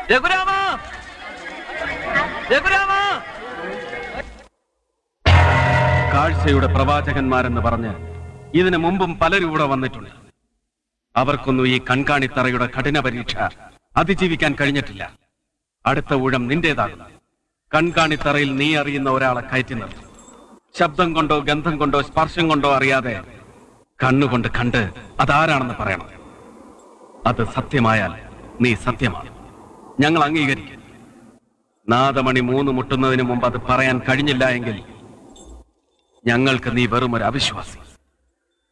രഘുരാമ രഘുരാമ കാഴ്ചയുടെ പ്രവാചകന്മാരെന്ന് പറഞ്ഞ് ഇതിനു മുമ്പും പലരും ഇവിടെ വന്നിട്ടുണ്ട് അവർക്കൊന്നും ഈ കൺകാണിത്തറയുടെ കഠിന പരീക്ഷ അതിജീവിക്കാൻ കഴിഞ്ഞിട്ടില്ല അടുത്ത ഊഴം നിന്റേതാകും കൺകാണിത്തറയിൽ നീ അറിയുന്ന ഒരാളെ കയറ്റി നിർത്തും ശബ്ദം കൊണ്ടോ ഗന്ധം കൊണ്ടോ സ്പർശം കൊണ്ടോ അറിയാതെ കണ്ണുകൊണ്ട് കണ്ട് അതാരാണെന്ന് പറയണം അത് സത്യമായാൽ നീ സത്യമാണ് ഞങ്ങൾ അംഗീകരിക്കും നാദമണി മൂന്ന് മുട്ടുന്നതിന് മുമ്പ് അത് പറയാൻ കഴിഞ്ഞില്ല എങ്കിൽ ഞങ്ങൾക്ക് നീ വെറും ഒരു അവിശ്വാസി